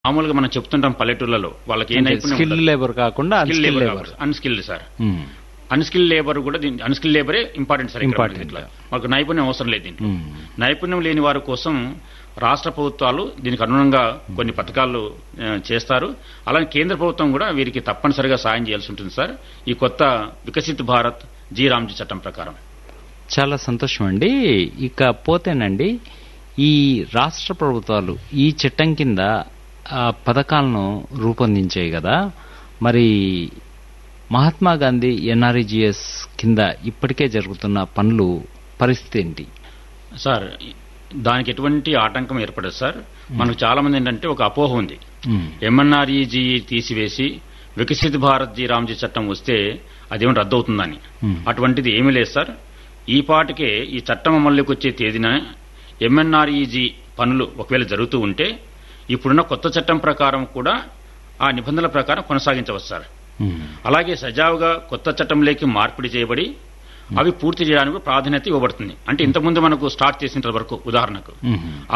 మామూలుగా మనం చెప్తుంటాం పల్లెటూళ్ళలో వాళ్ళకి ఏ నైపుణ్యం స్కిల్ లేబర్ కాకుండా skill unskill labour labour unskilled sir unskill labour కూడా అన్స్కిల్ లేబరే ఇంపార్టెంట్ సార్ ఇక్కడ Important. దీంట్లో. మాకు నైపుణ్యం అవసరం లేదు దీంట్లో నైపుణ్యం లేని వారి కోసం రాష్ట్ర ప్రభుత్వాలు దీనికి అనుగుణంగా కొన్ని పథకాలు ఆ, చేస్తారు అలాగే కేంద్ర ప్రభుత్వం కూడా వీరికి తప్పనిసరిగా సాయం చేయాల్సి ఉంటుంది సార్ ఈ కొత్త వికసిత్ భారత్ జీ రామ్జీ చట్టం ప్రకారం చాలా సంతోషం అండి ఇక పోతేనండి ఈ రాష్ట్ర ప్రభుత్వాలు ఈ చట్టం కింద ఆ, పథకాలను రూపొందించాయి కదా మరి మహాత్మా గాంధీ ఎన్ఆర్ఈజిఎస్ కింద ఇప్పటికే జరుగుతున్న పనులు పరిస్థితి ఏంటి సార్ దానికి ఎటువంటి ఆటంకం ఏర్పడదు సార్ మనకు చాలా మంది ఏంటంటే ఒక అపోహ ఉంది ఎంఎన్ఆర్ఈజీ తీసివేసి వికసిత్ భారత్ జీ రామ్జీ చట్టం వస్తే అదేమిటి రద్దు అవుతుందని Hmm. అటువంటిది ఏమీ లేదు సార్ ఈ పాటికే ఈ చట్టం అమల్లోకి వచ్చే తేదీన ఎంఎన్ఆర్ఈజీ పనులు ఒకవేళ జరుగుతూ ఉంటే ఇప్పుడున్న కొత్త చట్టం ప్రకారం కూడా ఆ నిబంధనల ప్రకారం కొనసాగించవచ్చు సార్ అలాగే సజావుగా కొత్త చట్టంలోకి మార్పిడి చేయబడి అవి పూర్తి చేయడానికి ప్రాధాన్యత ఇవ్వబడుతుంది అంటే ఇంతకుముందు మనకు స్టార్ట్ చేసిన వరకు ఉదాహరణకు మ్మ్.